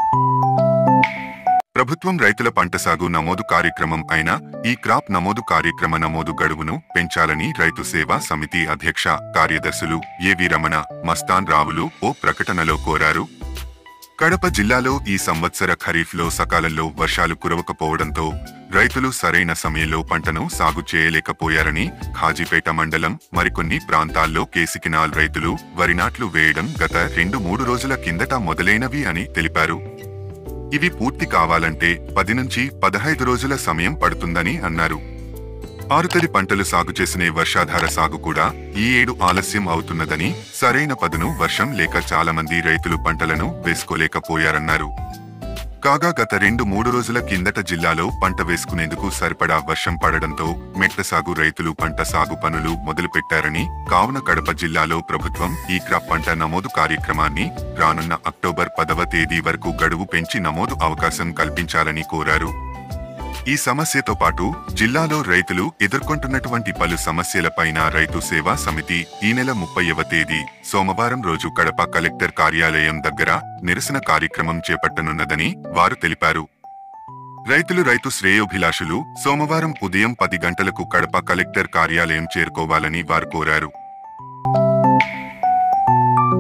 ప్రభుత్వం రైతుల పంట సాగు నమోదు కార్యక్రమం అయిన ఈ క్రాప్ నమోదు కార్యక్రమ నమోదు గడువును పెంచాలని రైతు సేవా సమితి అధ్యక్ష కార్యదర్శులు ఏవి రమణ మస్తాన్ రావులు ఓ ప్రకటనలో కోరారు కడప జిల్లాలో ఈ సంవత్సర ఖరీఫ్లో సకాలంలో వర్షాలు కురవకపోవడంతో రైతులు సరైన సమయంలో పంటను సాగు చేయలేకపోయారని ఖాజీపేట మండలం మరికొన్ని ప్రాంతాల్లో కేసికినాల్ రైతులు వరి నాట్లు వేయడం గత రెండు మూడు రోజుల కిందట మొదలైనవి అని తెలిపారు ఇవి పూర్తి కావాలంటే పది నుంచి పదహైదు రోజుల సమయం పడుతుందని అన్నారు ఆరుతడి పంటలు సాగు చేసిన వర్షాధార సాగు కూడా ఈ ఏడు ఆలస్యం అవుతున్నదని సరైన పదును వర్షం లేక చాలా మంది రైతులు పంటలను వేసుకోలేకపోయారన్నారు కాగా గత రెండు మూడు రోజుల కిందట జిల్లాలో పంట వేసుకునేందుకు సరిపడా వర్షం పడడంతో మెట్ట సాగు రైతులు పంట సాగు పనులు మొదలుపెట్టారని కావున కడప జిల్లాలో ప్రభుత్వం ఈ క్రాప్ పంట నమోదు కార్యక్రమాన్ని రానున్న అక్టోబర్ పదవ తేదీ వరకు గడువు పెంచి నమోదు అవకాశం కల్పించాలని కోరారు ఈ సమస్యతో పాటు జిల్లాలో రైతులు ఎదుర్కొంటున్నటువంటి పలు సమస్యలపైన రైతు సేవా సమితి ఈ నెల ముప్పైవ తేదీ సోమవారం రోజు కడప కలెక్టర్ కార్యాలయం దగ్గర నిరసన కార్యక్రమం చేపట్టనున్నదని వారు తెలిపారు రైతులు రైతు శ్రేయోభిలాషులు సోమవారం ఉదయం పది గంటలకు కడప కలెక్టర్ కార్యాలయం చేరుకోవాలని వారు కోరారు